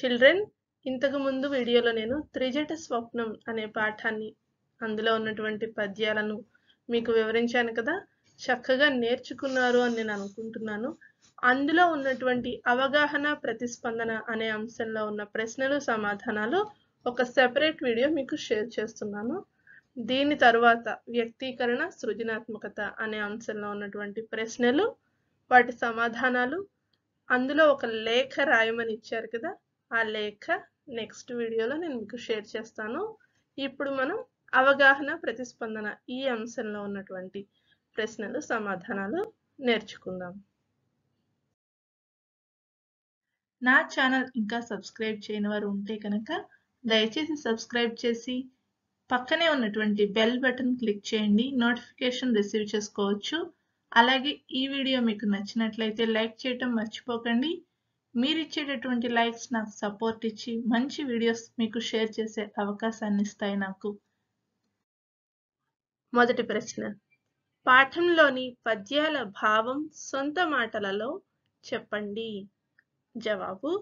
children ఇంతకు ముందు వీడియోలో నేను త్రిజట స్వప్నం అనే పాఠాన్ని అందులో ఉన్నటువంటి పద్యాలను మీకు వివరించాను కదా చక్కగా నేర్చుకున్నారు అని నేను అనుకుంటున్నాను అందులో ఉన్నటువంటి అవగాహన ప్రతిస్పందన అనే అంశంలో ఉన్న ప్రశ్నలు సమాధానాలు ఒక సెపరేట్ వీడియో మీకు షేర్ చేస్తున్నాను దీని తరువాత వ్యక్తీకరణ సృజనాత్మకత అనే అంశంలో ఉన్నటువంటి ప్రశ్నలు వాటి సమాధానాలు అందులో ఒక లేఖ రాయమని ఇచ్చారు కదా ఆ లేఖ నెక్స్ట్ వీడియోలో నేను మీకు షేర్ చేస్తాను ఇప్పుడు మనం అవగాహన ప్రతిస్పందన ఈ అంశంలో ఉన్నటువంటి ప్రశ్నలు సమాధానాలు నేర్చుకుందాం నా ఛానల్ ఇంకా సబ్స్క్రైబ్ చేయని వారు ఉంటే కనుక దయచేసి సబ్స్క్రైబ్ చేసి పక్కనే ఉన్నటువంటి బెల్ బటన్ క్లిక్ చేయండి నోటిఫికేషన్ రిసీవ్ చేసుకోవచ్చు అలాగే ఈ వీడియో మీకు నచ్చినట్లయితే లైక్ చేయటం మర్చిపోకండి మీరు ఇచ్చేటటువంటి లైక్స్ నాకు సపోర్ట్ ఇచ్చి మంచి వీడియోస్ మీకు షేర్ చేసే అవకాశాన్ని ఇస్తాయి నాకు మొదటి ప్రశ్న పాఠంలోని పద్యాల భావం సొంత మాటలలో చెప్పండి జవాబు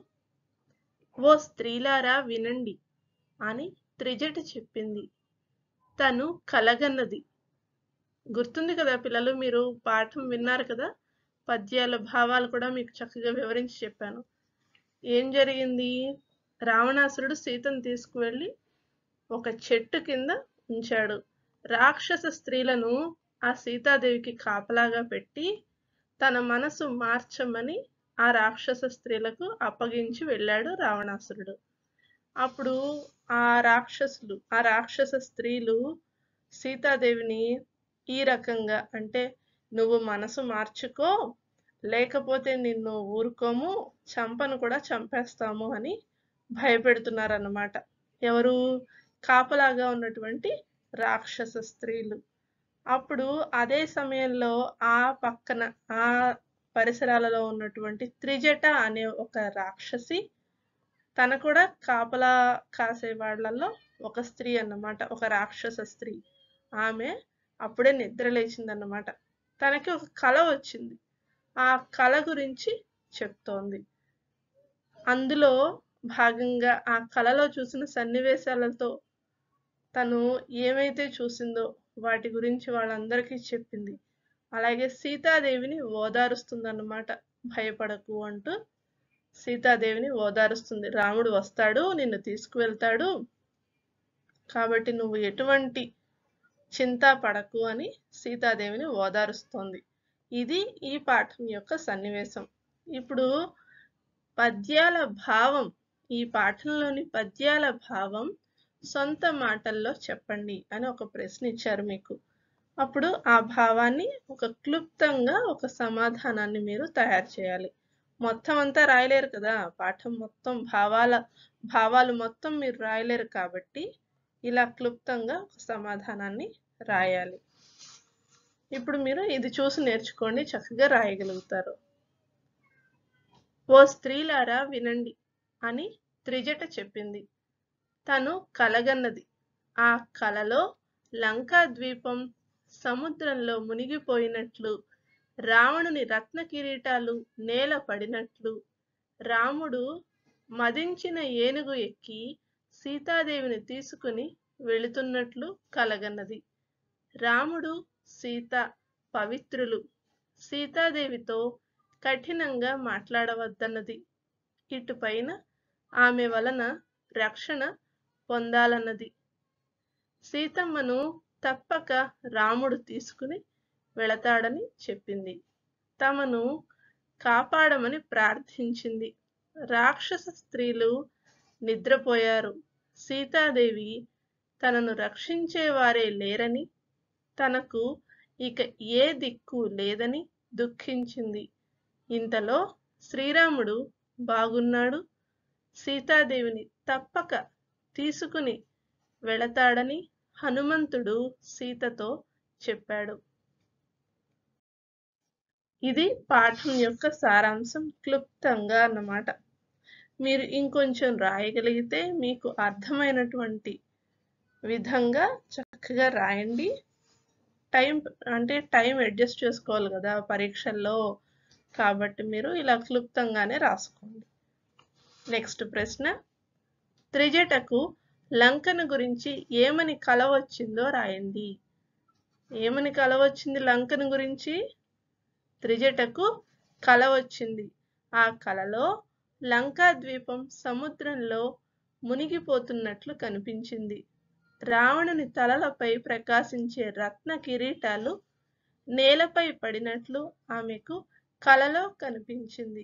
ఓ స్త్రీలారా వినండి అని త్రిజట చెప్పింది తను కలగన్నది గుర్తుంది కదా పిల్లలు మీరు పాఠం విన్నారు కదా పద్యాల భావాలు కూడా మీకు చక్కగా వివరించి చెప్పాను ఏం జరిగింది రావణాసురుడు సీతను తీసుకువెళ్ళి ఒక చెట్టు కింద ఉంచాడు రాక్షస స్త్రీలను ఆ సీతాదేవికి కాపలాగా పెట్టి తన మనసు మార్చమని ఆ రాక్షస స్త్రీలకు అప్పగించి వెళ్ళాడు రావణాసురుడు అప్పుడు ఆ రాక్షసులు ఆ రాక్షస స్త్రీలు సీతాదేవిని ఈ రకంగా అంటే నువ్వు మనసు మార్చుకో లేకపోతే నిన్ను ఊరుకోము చంపను కూడా చంపేస్తాము అని భయపెడుతున్నారన్నమాట ఎవరు కాపలాగా ఉన్నటువంటి రాక్షస స్త్రీలు అప్పుడు అదే సమయంలో ఆ పక్కన ఆ పరిసరాలలో ఉన్నటువంటి త్రిజట అనే ఒక రాక్షసి తన కూడా కాపలా కాసే వాళ్ళల్లో ఒక స్త్రీ అన్నమాట ఒక రాక్షస స్త్రీ ఆమె అప్పుడే నిద్ర లేచిందన్నమాట తనకి ఒక కళ వచ్చింది ఆ కళ గురించి చెప్తోంది అందులో భాగంగా ఆ కళలో చూసిన సన్నివేశాలతో తను ఏమైతే చూసిందో వాటి గురించి వాళ్ళందరికీ చెప్పింది అలాగే సీతాదేవిని ఓదారుస్తుందన్నమాట భయపడకు అంటూ సీతాదేవిని ఓదారుస్తుంది రాముడు వస్తాడు నిన్ను తీసుకువెళ్తాడు కాబట్టి నువ్వు ఎటువంటి చింత పడకు అని సీతాదేవిని ఓదారుస్తోంది ఇది ఈ పాఠం యొక్క సన్నివేశం ఇప్పుడు పద్యాల భావం ఈ పాఠంలోని పద్యాల భావం సొంత మాటల్లో చెప్పండి అని ఒక ప్రశ్న ఇచ్చారు మీకు అప్పుడు ఆ భావాన్ని ఒక క్లుప్తంగా ఒక సమాధానాన్ని మీరు తయారు చేయాలి మొత్తం అంతా రాయలేరు కదా పాఠం మొత్తం భావాల భావాలు మొత్తం మీరు రాయలేరు కాబట్టి ఇలా క్లుప్తంగా ఒక సమాధానాన్ని రాయాలి ఇప్పుడు మీరు ఇది చూసి నేర్చుకోండి చక్కగా రాయగలుగుతారు ఓ స్త్రీలారా వినండి అని త్రిజట చెప్పింది తను కలగన్నది ఆ కలలో లంకా ద్వీపం సముద్రంలో మునిగిపోయినట్లు రావణుని రత్న కిరీటాలు నేల పడినట్లు రాముడు మదించిన ఏనుగు ఎక్కి సీతాదేవిని తీసుకుని వెళుతున్నట్లు కలగన్నది రాముడు సీత పవిత్రులు సీతాదేవితో కఠినంగా మాట్లాడవద్దన్నది ఇటుపైన ఆమె వలన రక్షణ పొందాలన్నది సీతమ్మను తప్పక రాముడు తీసుకుని వెళతాడని చెప్పింది తమను కాపాడమని ప్రార్థించింది రాక్షస స్త్రీలు నిద్రపోయారు సీతాదేవి తనను రక్షించేవారే లేరని తనకు ఇక ఏ దిక్కు లేదని దుఃఖించింది ఇంతలో శ్రీరాముడు బాగున్నాడు సీతాదేవిని తప్పక తీసుకుని వెళతాడని హనుమంతుడు సీతతో చెప్పాడు ఇది పాఠం యొక్క సారాంశం క్లుప్తంగా అన్నమాట మీరు ఇంకొంచెం రాయగలిగితే మీకు అర్థమైనటువంటి విధంగా చక్కగా రాయండి టైం అంటే టైం అడ్జస్ట్ చేసుకోవాలి కదా పరీక్షల్లో కాబట్టి మీరు ఇలా క్లుప్తంగానే రాసుకోండి నెక్స్ట్ ప్రశ్న త్రిజటకు లంకను గురించి ఏమని కల వచ్చిందో రాయండి ఏమని కల వచ్చింది లంకను గురించి త్రిజటకు కల వచ్చింది ఆ కలలో లంకా ద్వీపం సముద్రంలో మునిగిపోతున్నట్లు కనిపించింది రావణుని తలలపై ప్రకాశించే రత్న కిరీటాలు నేలపై పడినట్లు ఆమెకు కలలో కనిపించింది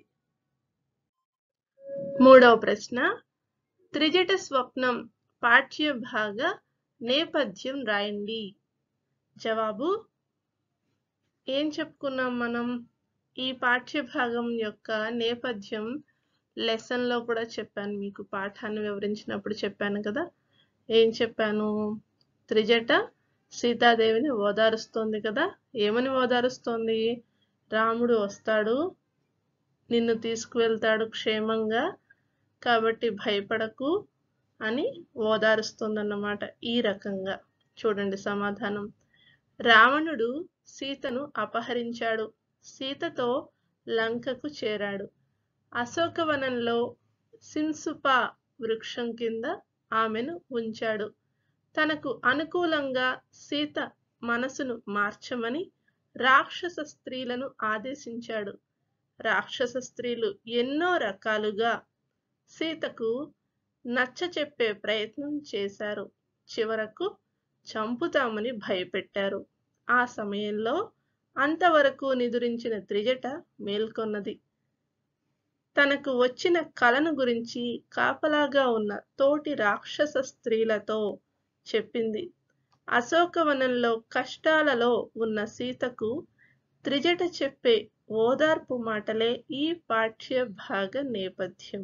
మూడవ ప్రశ్న త్రిజట స్వప్నం పాఠ్య భాగ నేపథ్యం రాయండి జవాబు ఏం చెప్పుకున్నాం మనం ఈ పాఠ్య భాగం యొక్క నేపథ్యం లెసన్లో కూడా చెప్పాను మీకు పాఠాన్ని వివరించినప్పుడు చెప్పాను కదా ఏం చెప్పాను త్రిజట సీతాదేవిని ఓదారుస్తోంది కదా ఏమని ఓదారుస్తోంది రాముడు వస్తాడు నిన్ను తీసుకువెళ్తాడు క్షేమంగా కాబట్టి భయపడకు అని ఓదారుస్తుందన్నమాట ఈ రకంగా చూడండి సమాధానం రావణుడు సీతను అపహరించాడు సీతతో లంకకు చేరాడు అశోకవనంలో సిన్సుపా వృక్షం కింద ఆమెను ఉంచాడు తనకు అనుకూలంగా సీత మనసును మార్చమని రాక్షస స్త్రీలను ఆదేశించాడు రాక్షస స్త్రీలు ఎన్నో రకాలుగా సీతకు నచ్చ చెప్పే ప్రయత్నం చేశారు చివరకు చంపుతామని భయపెట్టారు ఆ సమయంలో అంతవరకు నిదురించిన త్రిజట మేల్కొన్నది తనకు వచ్చిన కలను గురించి కాపలాగా ఉన్న తోటి రాక్షస స్త్రీలతో చెప్పింది అశోకవనంలో కష్టాలలో ఉన్న సీతకు త్రిజట చెప్పే ఓదార్పు మాటలే ఈ పాఠ్య భాగ నేపథ్యం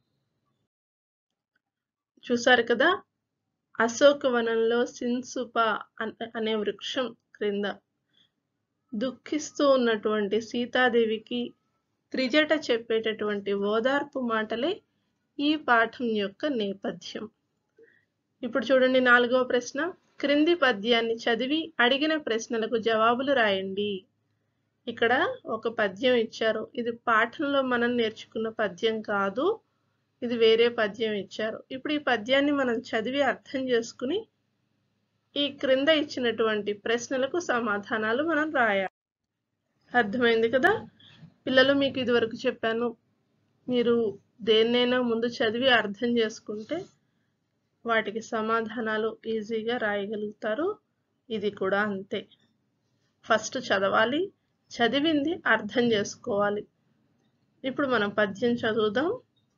చూసారు కదా అశోకవనంలో సిన్సుప అనే వృక్షం క్రింద దుఃఖిస్తూ ఉన్నటువంటి సీతాదేవికి త్రిజట చెప్పేటటువంటి ఓదార్పు మాటలే ఈ పాఠం యొక్క నేపథ్యం ఇప్పుడు చూడండి నాలుగవ ప్రశ్న క్రింది పద్యాన్ని చదివి అడిగిన ప్రశ్నలకు జవాబులు రాయండి ఇక్కడ ఒక పద్యం ఇచ్చారు ఇది పాఠంలో మనం నేర్చుకున్న పద్యం కాదు ఇది వేరే పద్యం ఇచ్చారు ఇప్పుడు ఈ పద్యాన్ని మనం చదివి అర్థం చేసుకుని ఈ క్రింద ఇచ్చినటువంటి ప్రశ్నలకు సమాధానాలు మనం రాయాలి అర్థమైంది కదా పిల్లలు మీకు ఇదివరకు చెప్పాను మీరు దేన్నైనా ముందు చదివి అర్థం చేసుకుంటే వాటికి సమాధానాలు ఈజీగా రాయగలుగుతారు ఇది కూడా అంతే ఫస్ట్ చదవాలి చదివింది అర్థం చేసుకోవాలి ఇప్పుడు మనం పద్యం చదువుదాం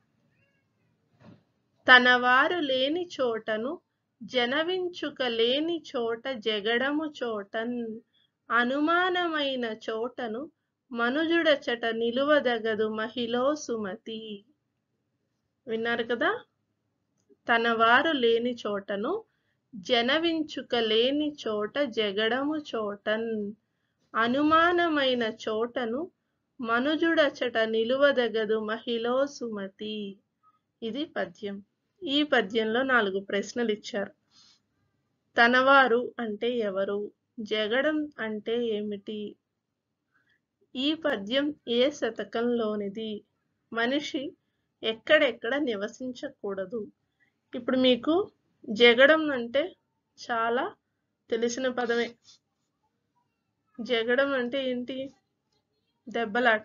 తన వారు లేని చోటను జనవించుక లేని చోట జగడము చోటన్ అనుమానమైన చోటను మనుజుడచట నిలువదగదు మహిళో సుమతి విన్నారు కదా తన వారు లేని చోటను జనవించుక లేని చోట జగడము చోటన్ అనుమానమైన చోటను మనుజుడచట నిలువదగదు మహిళో సుమతి ఇది పద్యం ఈ పద్యంలో నాలుగు ప్రశ్నలు ఇచ్చారు తనవారు అంటే ఎవరు జగడం అంటే ఏమిటి ఈ పద్యం ఏ శతకంలోనిది మనిషి ఎక్కడెక్కడ నివసించకూడదు ఇప్పుడు మీకు జగడం అంటే చాలా తెలిసిన పదమే జగడం అంటే ఏంటి దెబ్బలాట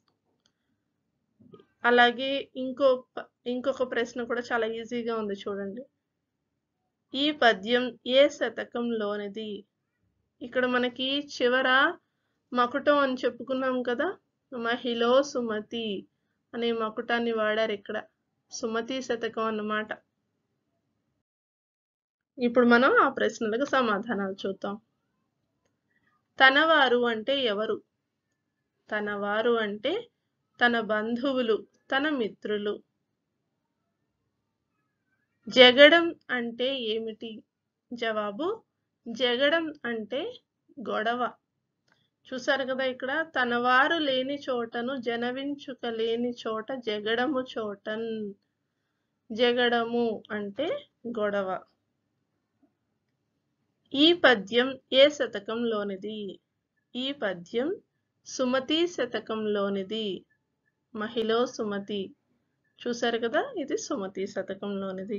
అలాగే ఇంకో ఇంకొక ప్రశ్న కూడా చాలా ఈజీగా ఉంది చూడండి ఈ పద్యం ఏ శతకంలోనిది ఇక్కడ మనకి చివర మకుటం అని చెప్పుకున్నాం కదా మహిళో సుమతి అనే మకుటాన్ని వాడారు ఇక్కడ సుమతి శతకం అన్నమాట ఇప్పుడు మనం ఆ ప్రశ్నలకు సమాధానాలు చూద్దాం తనవారు అంటే ఎవరు తనవారు అంటే తన బంధువులు తన మిత్రులు జగడం అంటే ఏమిటి జవాబు జగడం అంటే గొడవ చూసారు కదా ఇక్కడ తనవారు లేని చోటను జనవించుక లేని చోట జగడము చోటన్ జగడము అంటే గొడవ ఈ పద్యం ఏ శతకంలోనిది ఈ పద్యం సుమతి శతకంలోనిది మహిళ సుమతి చూశారు కదా ఇది సుమతి శతకంలోనిది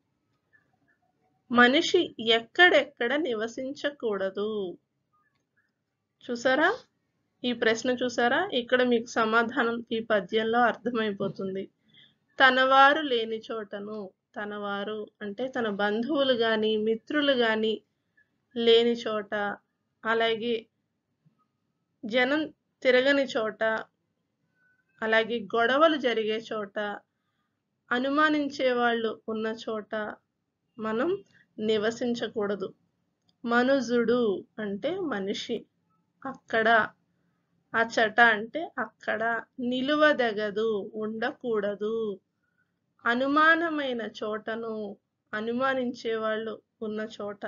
మనిషి ఎక్కడెక్కడ నివసించకూడదు చూసారా ఈ ప్రశ్న చూసారా ఇక్కడ మీకు సమాధానం ఈ పద్యంలో అర్థమైపోతుంది తనవారు లేని చోటను తనవారు అంటే తన బంధువులు గాని మిత్రులు గాని లేని చోట అలాగే జనం తిరగని చోట అలాగే గొడవలు జరిగే చోట అనుమానించే వాళ్ళు ఉన్న చోట మనం నివసించకూడదు మనుజుడు అంటే మనిషి అక్కడ అచట అంటే అక్కడ నిలువదగదు ఉండకూడదు అనుమానమైన చోటను అనుమానించే వాళ్ళు ఉన్న చోట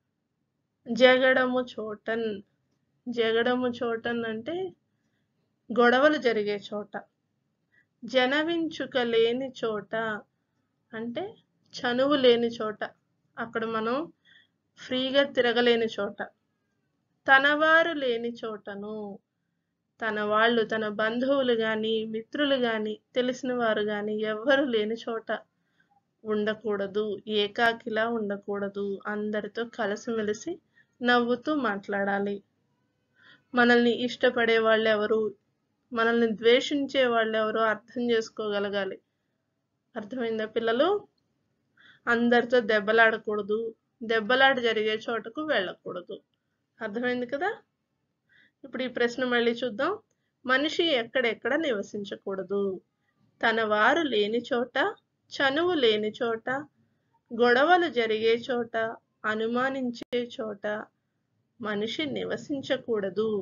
జగడము చోటన్ జగడము చోటన్ అంటే గొడవలు జరిగే చోట జనవించుక లేని చోట అంటే చనువు లేని చోట అక్కడ మనం ఫ్రీగా తిరగలేని చోట తనవారు లేని చోటను తన వాళ్ళు తన బంధువులు కానీ మిత్రులు కానీ తెలిసిన వారు కానీ ఎవ్వరు లేని చోట ఉండకూడదు ఏకాకిలా ఉండకూడదు అందరితో కలిసిమెలిసి నవ్వుతూ మాట్లాడాలి మనల్ని ఇష్టపడే వాళ్ళు ఎవరు మనల్ని ద్వేషించే వాళ్ళు ఎవరో అర్థం చేసుకోగలగాలి అర్థమైందా పిల్లలు అందరితో దెబ్బలాడకూడదు దెబ్బలాట జరిగే చోటకు వెళ్ళకూడదు అర్థమైంది కదా ఇప్పుడు ఈ ప్రశ్న మళ్ళీ చూద్దాం మనిషి ఎక్కడెక్కడ నివసించకూడదు తన వారు లేని చోట చనువు లేని చోట గొడవలు జరిగే చోట అనుమానించే చోట మనిషి నివసించకూడదు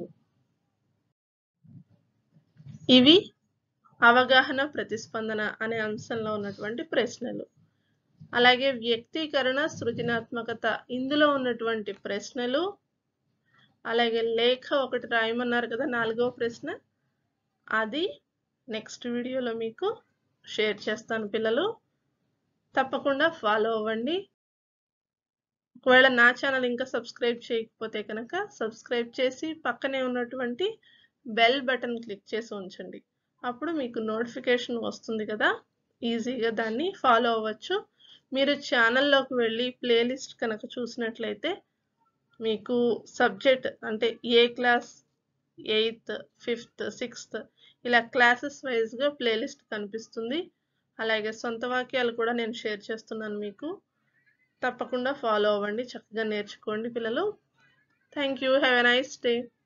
ఇవి అవగాహన ప్రతిస్పందన అనే అంశంలో ఉన్నటువంటి ప్రశ్నలు అలాగే వ్యక్తీకరణ సృజనాత్మకత ఇందులో ఉన్నటువంటి ప్రశ్నలు అలాగే లేఖ ఒకటి రాయమన్నారు కదా నాలుగవ ప్రశ్న అది నెక్స్ట్ వీడియోలో మీకు షేర్ చేస్తాను పిల్లలు తప్పకుండా ఫాలో అవ్వండి ఒకవేళ నా ఛానల్ ఇంకా సబ్స్క్రైబ్ చేయకపోతే కనుక సబ్స్క్రైబ్ చేసి పక్కనే ఉన్నటువంటి బెల్ బటన్ క్లిక్ చేసి ఉంచండి అప్పుడు మీకు నోటిఫికేషన్ వస్తుంది కదా ఈజీగా దాన్ని ఫాలో అవ్వచ్చు మీరు ఛానల్లోకి వెళ్ళి ప్లేలిస్ట్ కనుక చూసినట్లయితే మీకు సబ్జెక్ట్ అంటే ఏ క్లాస్ ఎయిత్ ఫిఫ్త్ సిక్స్త్ ఇలా క్లాసెస్ వైజ్గా ప్లేలిస్ట్ కనిపిస్తుంది అలాగే సొంత వాక్యాలు కూడా నేను షేర్ చేస్తున్నాను మీకు తప్పకుండా ఫాలో అవ్వండి చక్కగా నేర్చుకోండి పిల్లలు thank you have a nice day